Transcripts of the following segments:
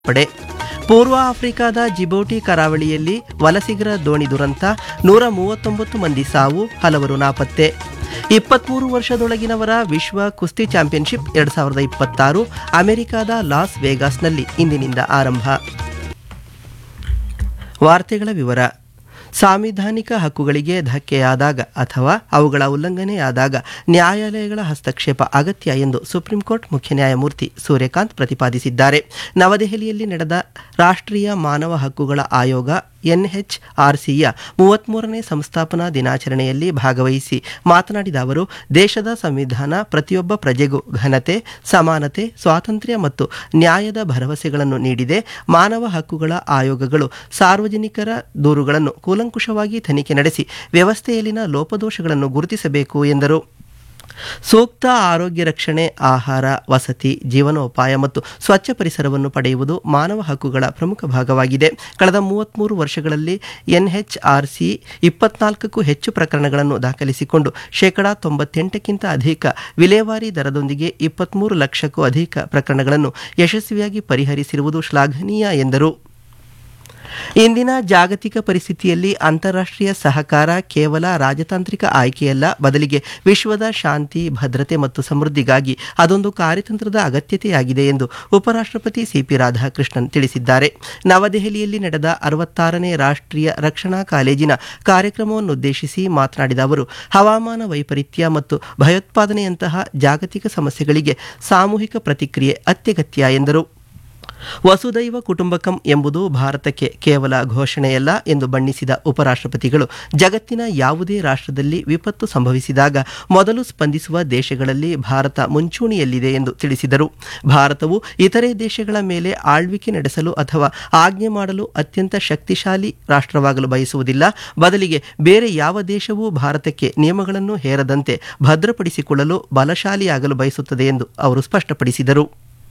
ಪಡೆ ಪೂರ್ವ ಆಫ್ರಿಕಾದ ಜಿಬೌಟಿ ಕರಾವಳಿಯಲ್ಲಿ ವಲಸಿಗರ ದೋಣಿ ದುರಂತ ನೂರ ಮೂವತ್ತೊಂಬತ್ತು ಮಂದಿ ಸಾವು ಹಲವರು ನಾಪತ್ತೆ ಇಪ್ಪತ್ಮೂರು ವರ್ಷದೊಳಗಿನವರ ವಿಶ್ವ ಕುಸ್ತಿ ಚಾಂಪಿಯನ್ಶಿಪ್ ಎರಡ್ ಸಾವಿರದ ಇಪ್ಪತ್ತಾರು ಅಮೆರಿಕದ ಲಾಸ್ ವೇಗಾಸ್ನಲ್ಲಿ ಇಂದಿನಿಂದ ಆರಂಭ ವಾರ್ತೆಗಳ ವಿವರ ಸಾಂವಿಧಾನಿಕ ಹಕ್ಕುಗಳಿಗೆ ಧಕ್ಕೆಯಾದಾಗ ಅಥವಾ ಅವುಗಳ ಉಲ್ಲಂಘನೆಯಾದಾಗ ನ್ಯಾಯಾಲಯಗಳ ಹಸ್ತಕ್ಷೇಪ ಅಗತ್ಯ ಎಂದು ಸುಪ್ರೀಂ ಕೋರ್ಟ್ ಮುಖ್ಯ ನ್ಯಾಯಮೂರ್ತಿ ಸೂರ್ಯಕಾಂತ್ ಪ್ರತಿಪಾದಿಸಿದ್ದಾರೆ ನವದೆಹಲಿಯಲ್ಲಿ ನಡೆದ ರಾಷ್ಟ್ರೀಯ ಮಾನವ ಹಕ್ಕುಗಳ ಆಯೋಗ ಎನ್ಎಚ್ಆರ್ಸಿಯ ಮೂವತ್ಮೂರನೇ ಸಂಸ್ಥಾಪನಾ ದಿನಾಚರಣೆಯಲ್ಲಿ ಭಾಗವಹಿಸಿ ಮಾತನಾಡಿದ ಅವರು ದೇಶದ ಸಂವಿಧಾನ ಪ್ರತಿಯೊಬ್ಬ ಪ್ರಜೆಗೂ ಘನತೆ ಸಮಾನತೆ ಸ್ವಾತಂತ್ರ್ಯ ಮತ್ತು ನ್ಯಾಯದ ಭರವಸೆಗಳನ್ನು ನೀಡಿದೆ ಮಾನವ ಹಕ್ಕುಗಳ ಆಯೋಗಗಳು ಸಾರ್ವಜನಿಕರ ದೂರುಗಳನ್ನು ಕೂಲಂಕುಷವಾಗಿ ತನಿಖೆ ನಡೆಸಿ ವ್ಯವಸ್ಥೆಯಲ್ಲಿನ ಲೋಪದೋಷಗಳನ್ನು ಗುರುತಿಸಬೇಕು ಎಂದರು ಸೂಕ್ತ ಆರೋಗ್ಯ ರಕ್ಷಣೆ ಆಹಾರ ವಸತಿ ಜೀವನೋಪಾಯ ಮತ್ತು ಸ್ವಚ್ಛ ಪರಿಸರವನ್ನು ಪಡೆಯುವುದು ಮಾನವ ಹಕ್ಕುಗಳ ಪ್ರಮುಖ ಭಾಗವಾಗಿದೆ ಕಳೆದ ಮೂವತ್ತ್ಮೂರು ವರ್ಷಗಳಲ್ಲಿ ಎನ್ಎಚ್ಆರ್ಸಿ ಇಪ್ಪತ್ನಾಲ್ಕಕ್ಕೂ ಹೆಚ್ಚು ಪ್ರಕರಣಗಳನ್ನು ದಾಖಲಿಸಿಕೊಂಡು ಶೇಕಡಾ ತೊಂಬತ್ತೆಂಟಕ್ಕಿಂತ ಅಧಿಕ ವಿಲೇವಾರಿ ದರದೊಂದಿಗೆ ಇಪ್ಪತ್ತ್ಮೂರು ಲಕ್ಷಕ್ಕೂ ಅಧಿಕ ಪ್ರಕರಣಗಳನ್ನು ಯಶಸ್ವಿಯಾಗಿ ಪರಿಹರಿಸಿರುವುದು ಶ್ಲಾಘನೀಯ ಎಂದರು ಇಂದಿನ ಜಾಗತಿಕ ಪರಿಸ್ಥಿತಿಯಲ್ಲಿ ಅಂತಾರಾಷ್ಟ್ರೀಯ ಸಹಕಾರ ಕೇವಲ ರಾಜತಾಂತ್ರಿಕ ಆಯ್ಕೆಯಲ್ಲ ಬದಲಿಗೆ ವಿಶ್ವದ ಶಾಂತಿ ಭದ್ರತೆ ಮತ್ತು ಸಮೃದ್ಧಿಗಾಗಿ ಅದೊಂದು ಕಾರ್ಯತಂತ್ರದ ಅಗತ್ಯತೆಯಾಗಿದೆ ಎಂದು ಉಪರಾಷ್ಟ್ರಪತಿ ಸಿಪಿ ರಾಧಾಕೃಷ್ಣನ್ ತಿಳಿಸಿದ್ದಾರೆ ನವದೆಹಲಿಯಲ್ಲಿ ನಡೆದ ಅರವತ್ತಾರನೇ ರಾಷ್ಟ್ರೀಯ ರಕ್ಷಣಾ ಕಾಲೇಜಿನ ಕಾರ್ಯಕ್ರಮವನ್ನುದ್ದೇಶಿಸಿ ಮಾತನಾಡಿದ ಅವರು ಹವಾಮಾನ ವೈಪರೀತ್ಯ ಮತ್ತು ಭಯೋತ್ಪಾದನೆಯಂತಹ ಜಾಗತಿಕ ಸಮಸ್ಯೆಗಳಿಗೆ ಸಾಮೂಹಿಕ ಪ್ರತಿಕ್ರಿಯೆ ಅತ್ಯಗತ್ಯ ಎಂದರು ವಸುದೈವ ಕುಟುಂಬಕಂ ಎಂಬುದು ಭಾರತಕ್ಕೆ ಕೇವಲ ಘೋಷಣೆಯಲ್ಲ ಎಂದು ಬಣ್ಣಿಸಿದ ಉಪರಾಷ್ಟ್ರಪತಿಗಳು ಜಗತ್ತಿನ ಯಾವುದೇ ರಾಷ್ಟ್ರದಲ್ಲಿ ವಿಪತ್ತು ಸಂಭವಿಸಿದಾಗ ಮೊದಲು ಸ್ಪಂದಿಸುವ ದೇಶಗಳಲ್ಲಿ ಭಾರತ ಮುಂಚೂಣಿಯಲ್ಲಿದೆ ಎಂದು ತಿಳಿಸಿದರು ಭಾರತವು ಇತರೆ ದೇಶಗಳ ಮೇಲೆ ಆಳ್ವಿಕೆ ನಡೆಸಲು ಅಥವಾ ಆಜ್ಞೆ ಮಾಡಲು ಅತ್ಯಂತ ಶಕ್ತಿಶಾಲಿ ರಾಷ್ಟ್ರವಾಗಲು ಬಯಸುವುದಿಲ್ಲ ಬದಲಿಗೆ ಬೇರೆ ಯಾವ ದೇಶವೂ ಭಾರತಕ್ಕೆ ನಿಯಮಗಳನ್ನು ಹೇರದಂತೆ ಭದ್ರಪಡಿಸಿಕೊಳ್ಳಲು ಬಲಶಾಲಿಯಾಗಲು ಬಯಸುತ್ತದೆ ಎಂದು ಅವರು ಸ್ಪಷ್ಟಪಡಿಸಿದರು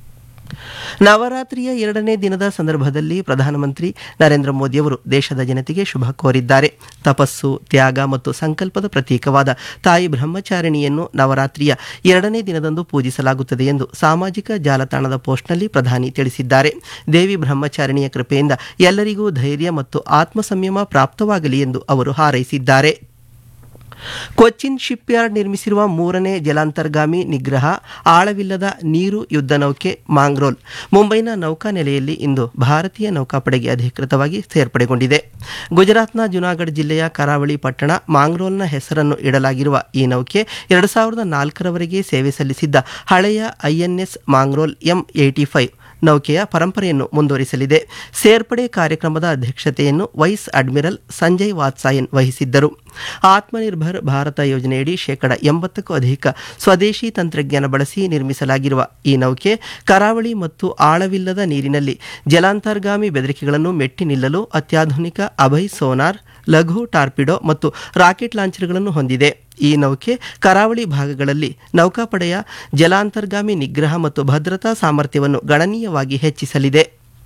ನವರಾತ್ರಿಯ ಎರಡನೇ ದಿನದ ಸಂದರ್ಭದಲ್ಲಿ ಪ್ರಧಾನಮಂತ್ರಿ ನರೇಂದ್ರ ಮೋದಿಯವರು ದೇಶದ ಜನತೆಗೆ ಶುಭ ಕೋರಿದ್ದಾರೆ ತಪಸ್ಸು ತ್ಯಾಗ ಮತ್ತು ಸಂಕಲ್ಪದ ಪ್ರತೀಕವಾದ ತಾಯಿ ಬ್ರಹ್ಮಚಾರಿಣಿಯನ್ನು ನವರಾತ್ರಿಯ ಎರಡನೇ ದಿನದಂದು ಪೂಜಿಸಲಾಗುತ್ತದೆ ಎಂದು ಸಾಮಾಜಿಕ ಜಾಲತಾಣದ ಪೋಸ್ಟ್ನಲ್ಲಿ ಪ್ರಧಾನಿ ತಿಳಿಸಿದ್ದಾರೆ ದೇವಿ ಬ್ರಹ್ಮಚಾರಿಣಿಯ ಕೃಪೆಯಿಂದ ಎಲ್ಲರಿಗೂ ಧೈರ್ಯ ಮತ್ತು ಆತ್ಮ ಸಂಯಮ ಪ್ರಾಪ್ತವಾಗಲಿ ಎಂದು ಅವರು ಹಾರೈಸಿದ್ದಾರೆ ಕೊಚ್ಚಿನ್ ಶಿಪ್ಯಾರ್ಡ್ ನಿರ್ಮಿಸಿರುವ ಮೂರನೇ ಜಲಾಂತರ್ಗಾಮಿ ನಿಗ್ರಹ ಆಳವಿಲ್ಲದ ನೀರು ಯುದ್ಧ ನೌಕೆ ಮಾಂಗ್ರೋಲ್ ಮುಂಬೈನ ನೌಕಾನೆಲೆಯಲ್ಲಿ ಇಂದು ಭಾರತೀಯ ನೌಕಾಪಡೆಗೆ ಅಧಿಕೃತವಾಗಿ ಸೇರ್ಪಡೆಗೊಂಡಿದೆ ಗುಜರಾತ್ನ ಜುನಾಗಢ್ ಜಿಲ್ಲೆಯ ಕರಾವಳಿ ಪಟ್ಟಣ ಮಾಂಗ್ರೋಲ್ನ ಹೆಸರನ್ನು ಇಡಲಾಗಿರುವ ಈ ನೌಕೆ ಎರಡು ಸಾವಿರದ ನಾಲ್ಕರವರೆಗೆ ಸೇವೆ ಸಲ್ಲಿಸಿದ್ದ ಹಳೆಯ INS Mangrol M eighty five ನೌಕೆಯ ಪರಂಪರೆಯನ್ನು ಮುಂದುವರಿಸಲಿದೆ ಸೇರ್ಪಡೆ ಕಾರ್ಯಕ್ರಮದ ಅಧ್ಯಕ್ಷತೆಯನ್ನು ವೈಸ್ ಅಡ್ಮಿರಲ್ ಸಂಜಯ್ ವಾತ್ಸಾಯನ್ ವಹಿಸಿದ್ದರು ಆತ್ಮನಿರ್ಭರ್ ಭಾರತ ಯೋಜನೆಯಡಿ ಶೇಕಡ ಎಂಬತ್ತಕ್ಕೂ ಅಧಿಕ ಸ್ವದೇಶಿ ತಂತ್ರಜ್ಞಾನ ಬಳಸಿ ನಿರ್ಮಿಸಲಾಗಿರುವ ಈ ನೌಕೆ ಕರಾವಳಿ ಮತ್ತು ಆಳವಿಲ್ಲದ ನೀರಿನಲ್ಲಿ ಜಲಾಂತರ್ಗಾಮಿ ಬೆದರಿಕೆಗಳನ್ನು ಮೆಟ್ಟಿ ನಿಲ್ಲಲು ಅತ್ಯಾಧುನಿಕ ಅಭಯ್ ಸೋನಾರ್ ಲಘು ಟಾರ್ಪಿಡೋ ಮತ್ತು ರಾಕೆಟ್ ಲಾಂಚರ್ಗಳನ್ನು ಹೊಂದಿದೆ ಈ ನೌಕೆ ಕರಾವಳಿ ಭಾಗಗಳಲ್ಲಿ ನೌಕಾಪಡೆಯ ಜಲಾಂತರ್ಗಾಮಿ ನಿಗ್ರಹ ಮತ್ತು ಭದ್ರತಾ ಸಾಮರ್ಥ್ಯವನ್ನು ಗಣನೀಯವಾಗಿ ಹೆಚ್ಚಿಸಲಿದೆ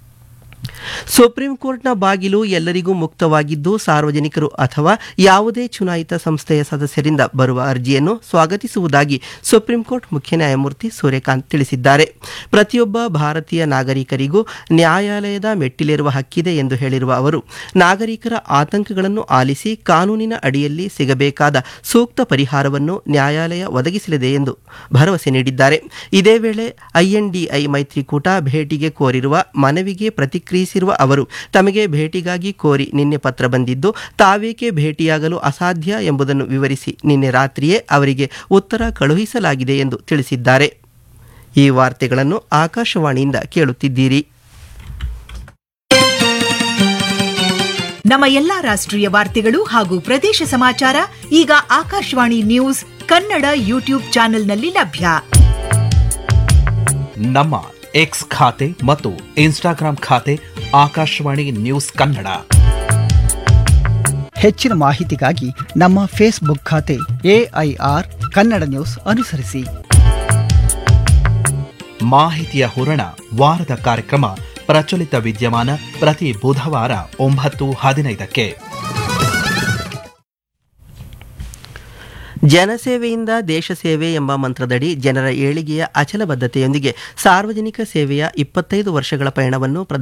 ಸುಪ್ರೀಂ ಕೋರ್ಟ್ನ ಬಾಗಿಲು ಎಲ್ಲರಿಗೂ ಮುಕ್ತವಾಗಿದ್ದು ಸಾರ್ವಜನಿಕರು ಅಥವಾ ಯಾವುದೇ ಚುನಾಯಿತ ಸಂಸ್ಥೆಯ ಸದಸ್ಯರಿಂದ ಬರುವ ಅರ್ಜಿಯನ್ನು ಸ್ವಾಗತಿಸುವುದಾಗಿ ಸುಪ್ರೀಂ ಕೋರ್ಟ್ ಮುಖ್ಯ ನ್ಯಾಯಮೂರ್ತಿ ಸೂರ್ಯಕಾಂತ್ ತಿಳಿಸಿದ್ದಾರೆ ಪ್ರತಿಯೊಬ್ಬ ಭಾರತೀಯ ನಾಗರಿಕರಿಗೂ ನ್ಯಾಯಾಲಯದ ಮೆಟ್ಟಿಲೇರುವ ಹಕ್ಕಿದೆ ಎಂದು ಹೇಳಿರುವ ಅವರು ನಾಗರಿಕರ ಆತಂಕಗಳನ್ನು ಆಲಿಸಿ ಕಾನೂನಿನ ಅಡಿಯಲ್ಲಿ ಸಿಗಬೇಕಾದ ಸೂಕ್ತ ಪರಿಹಾರವನ್ನು ನ್ಯಾಯಾಲಯ ಒದಗಿಸಲಿದೆ ಎಂದು ಭರವಸೆ ನೀಡಿದ್ದಾರೆ ಇದೇ ವೇಳೆ ಐಎನ್ಡಿಐ ಮೈತ್ರಿಕೂಟ ಭೇಟಿಗೆ ಕೋರಿರುವ ಮನವಿಗೆ ಪ್ರತಿಕ್ರಿಯಿಸಿರುವ ಅವರು ತಮಗೆ ಭೇಟಿಗಾಗಿ ಕೋರಿ ನಿನ್ನೆ ಪತ್ರ ಬಂದಿದ್ದು ತಾವೇಕೆ ಭೇಟಿಯಾಗಲು ಅಸಾಧ್ಯ ಎಂಬುದನ್ನು ವಿವರಿಸಿ ನಿನ್ನೆ ರಾತ್ರಿಯೇ ಅವರಿಗೆ ಉತ್ತರ ಕಳುಹಿಸಲಾಗಿದೆ ಎಂದು ತಿಳಿಸಿದ್ದಾರೆ ಈ ವಾರ್ತೆಗಳನ್ನು ಆಕಾಶವಾಣಿಯಿಂದ ಕೇಳುತ್ತಿದ್ದೀರಿ ನಮ್ಮ ಎಲ್ಲಾ ರಾಷ್ಟ್ರೀಯ ವಾರ್ತೆಗಳು ಹಾಗೂ ಪ್ರದೇಶ ಸಮಾಚಾರ ಈಗ ಆಕಾಶವಾಣಿ ನ್ಯೂಸ್ ಕನ್ನಡ ಯೂಟ್ಯೂಬ್ ಚಾನೆಲ್ನಲ್ಲಿ ಲಭ್ಯ ನಮ್ಮ ಎಕ್ಸ್ ಖಾತೆ ಮತ್ತು ಇನ್ಸ್ಟಾಗ್ರಾಂ ಖಾತೆ ಆಕಾಶವಾಣಿ ನ್ಯೂಸ್ ಕನ್ನಡ ಹೆಚ್ಚಿನ ಮಾಹಿತಿಗಾಗಿ ನಮ್ಮ ಫೇಸ್ಬುಕ್ ಖಾತೆ ಎಐಆರ್ ಕನ್ನಡ ನ್ಯೂಸ್ ಅನುಸರಿಸಿ ಮಾಹಿತಿಯ ಹೂರಣ ವಾರದ ಕಾರ್ಯಕ್ರಮ ಪ್ರಚಲಿತ ವಿದ್ಯಮಾನ ಪ್ರತಿ ಬುಧವಾರ ಒಂಬತ್ತು ಹದಿನೈದಕ್ಕೆ ಜನಸೇವೆಯಿಂದ ದೇಶ ಸೇವೆ ಎಂಬ ಮಂತ್ರದಡಿ ಜನರ ಏಳಿಗೆಯ ಅಚಲ ಬದ್ಧತೆಯೊಂದಿಗೆ ಸಾರ್ವಜನಿಕ ಸೇವೆಯ ಇಪ್ಪತ್ತೈದು ವರ್ಷಗಳ ಪಯಣವನ್ನು